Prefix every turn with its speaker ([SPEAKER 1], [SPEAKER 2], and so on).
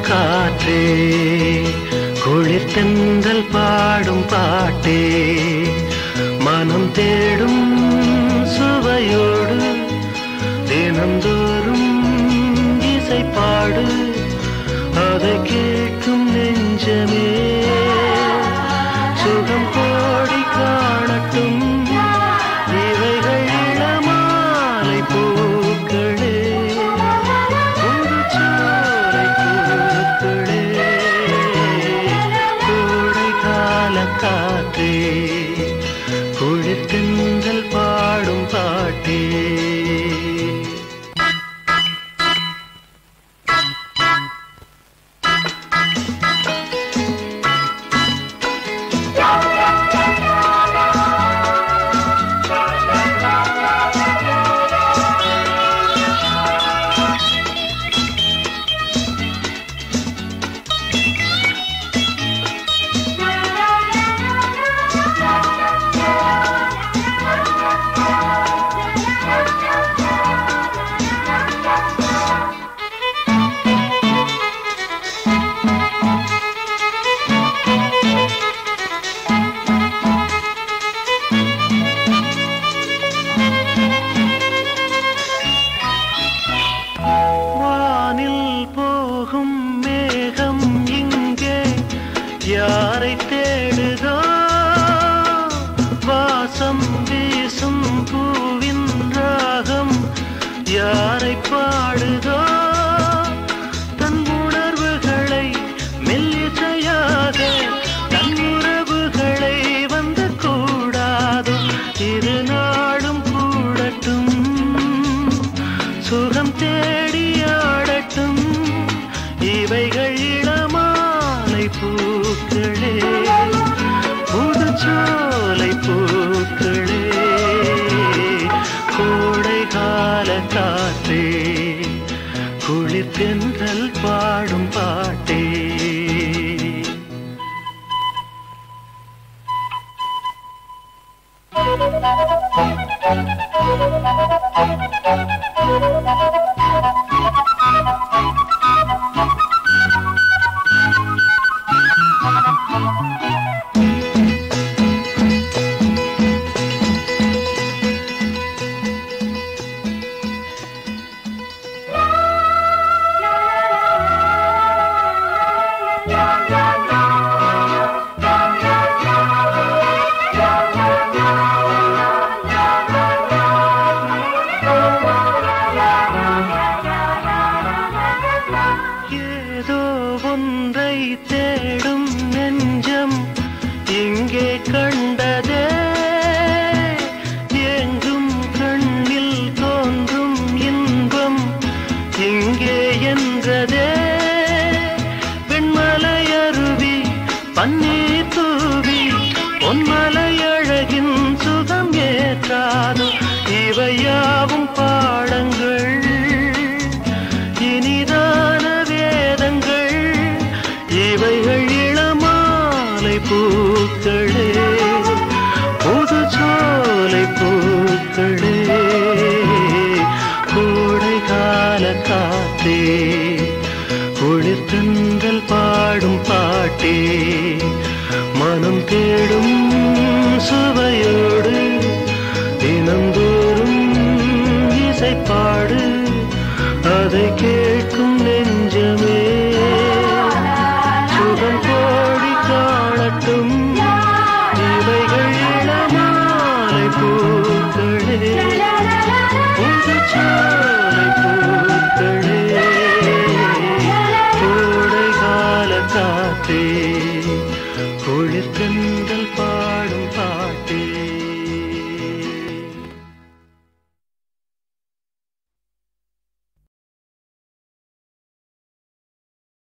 [SPEAKER 1] காற்றே குளிர் தென்றல் பாடும் பாட்டே மனம் தேடும் சுவையோடு தினந்தோறும் இசை பாடு அதை கேட்கும் நெஞ்சமே சுகம் கோடி காணட்டும் இவைகள் இளமாலை பூக்களே புதுச்சோலை பூக்களே கோடை கால காற்றே குளிர் தென்றல் பாடும் பாட்டே வானில் போகும் மேகம் இங்கே யாரை தேடுதோ வாசம் வீசும் பூவின் ராகம் யாரை பாடுதோ தன் உணர்வுகளை மெல்லிசையாக தன் உறவுகளை வந்து கூடாதோ இரு நாடும் கூடட்டும் சுகம் தேடி ஆடட்டும் இவைகள் இளமாலை பூக்களே புதுச்சோலை பூக்களே கோடை கால காற்றே குளிர் தென்றல் பாடும் பாட்டே
[SPEAKER 2] Thank you.